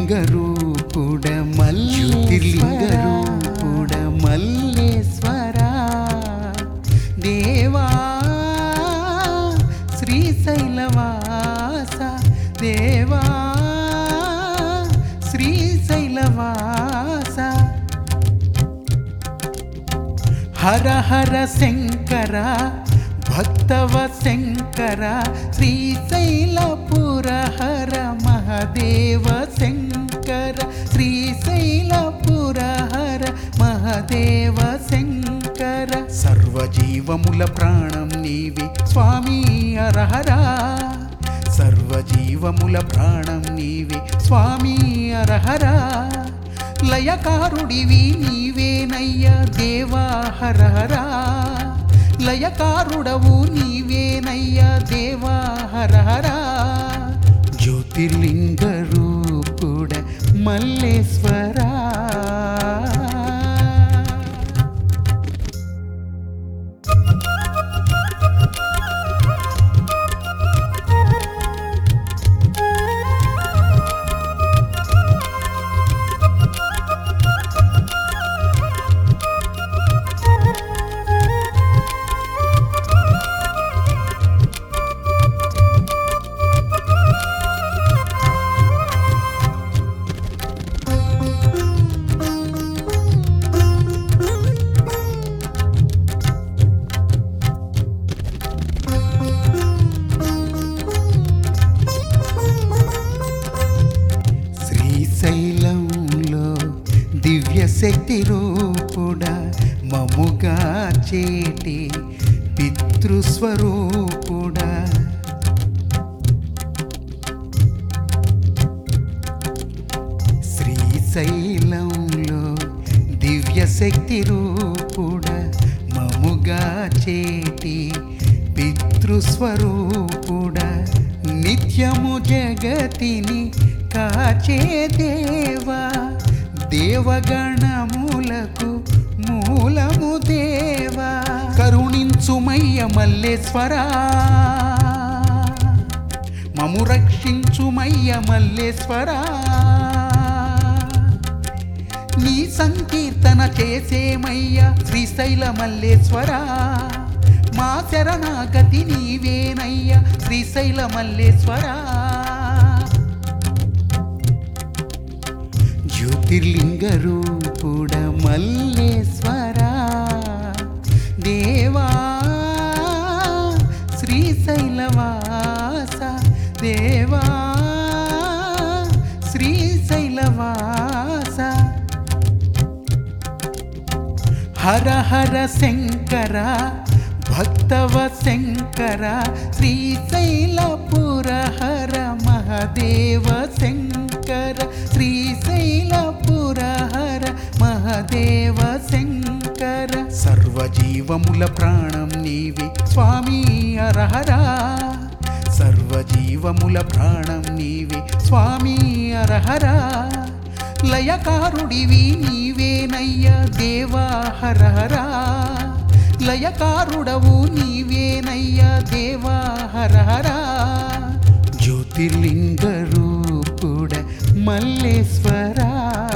జ్యోతిర్లింగ రూపుడ మల్లిర్లింగ రూపుడ మల్లేశ్వర దేవా శ్రీశైలవాస దేవా శ్రీశైలవాస హర హర శంకర భక్తవ శంకర శ్రీశైలపుర హర మహదేవ శంకర శ్రీశైలపుర హర మహదేవ శంకర సర్వజీవముల ప్రాణం నీవే స్వామి అరహరా సర్వజీవముల ప్రాణం నీవే స్వామి అరహరా లయకారుడివి నీవేనయ్య దేవా హరహరా లయకారుడవు నీవేనయ్య దేవా హరహరా జ్యోతిర్లింగ రూపుడ మల్లేశ్వరా శ్రీశైలంలో దివ్య శక్తి రూపుడ మముగా చేటి పితృస్వరూపుడా శ్రీశైలంలో దివ్య శక్తి రూపుడ మముగా చేటి పితృస్వరూపుడ నిత్యము జగతిని కాచే దేవా దేవగణములకు మూలము దేవా కరుణించుమయ్య మల్లేశ్వరా మము రక్షించుమయ్య మల్లేశ్వరా నీ సంకీర్తన చేసేమయ్య శ్రీశైల మల్లేశ్వరా మా శరణాగతి నీవేనయ్య శ్రీశైల మల్లేశ్వరా జ్యోతిర్లింగ రూపుడ మల్లేశ్వరా దేవా శ్రీశైలవాస దేవా శ్రీశైలవాస హర హర శంకర భక్తవ శంకర శ్రీశైలపుర హర మహదేవ శంకర శ్రీశైలపుర హర మహదేవ శంకర సర్వజీవముల ప్రాణం నీవే స్వామి అరహరా సర్వజీవముల ప్రాణం నీవే స్వామి అరహరా లయకారుడివి నీవేనయ్య దేవా హరహరా లయకారుడవు నీవేనయ్య దేవా హరహరా జ్యోతిర్లింగ రూపుడ మల్లేశ్వరా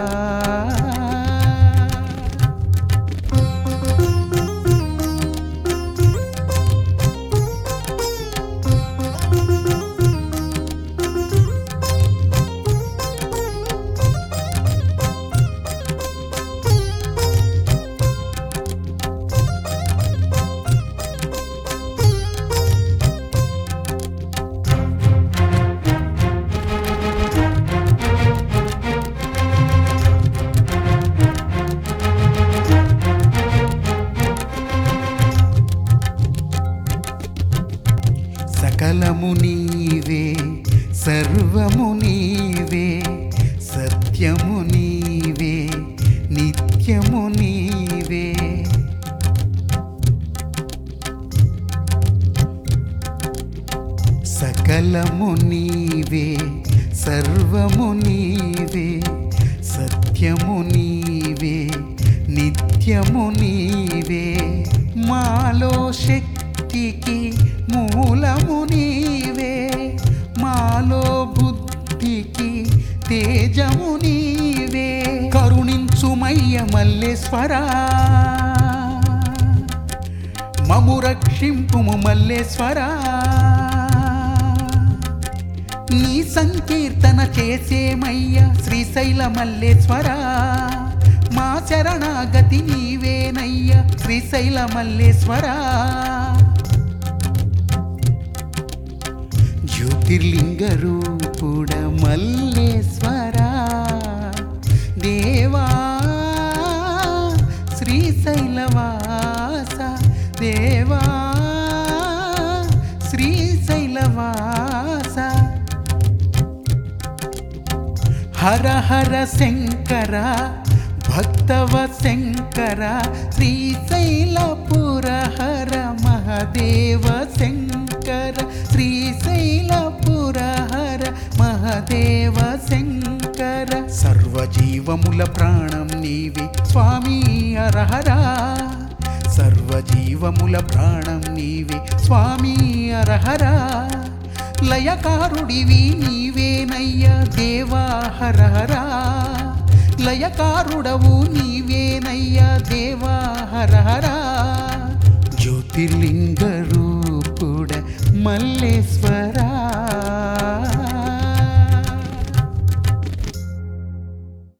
సకలము నీవే సర్వము నీవే సత్యము నీవే నిత్యము నీవే సకలము నీవే సర్వము నీవే సత్యము నీవే నిత్యము నీవే మాలో శక్తికి మూలము నీవే మాలో బుద్ధికి తేజము నీవే కరుణించుమయ్య మల్లేశ్వరా మము రక్షింపుము మల్లేశ్వరా నీ సంకీర్తన చేసేమయ్య శ్రీశైల మల్లేశ్వరా మా శరణాగతి నీవేనయ్య శ్రీశైల మల్లేశ్వరా జ్యోతిర్లింగ రూపుడ మల్లేశ్వరా దేవా శ్రీశైలవాస దేవా శ్రీశైలవాస హర హర శంకర భక్తవ శంకర శ్రీశైలపుర హర మహదేవ శంకర శ్రీశైలపుర హర మహదేవ శంకర సర్వజీవముల ప్రాణం నీవే స్వామి అరహరా సర్వజీవముల ప్రాణం నీవే స్వామి అరహరా లయకారుడివి నీవేనయ్య దేవా హరహరా లయకారుడవు నీవేనయ్య దేవా హరహరా జ్యోతిర్లింగ రూపుడ మల్లేశ్వరా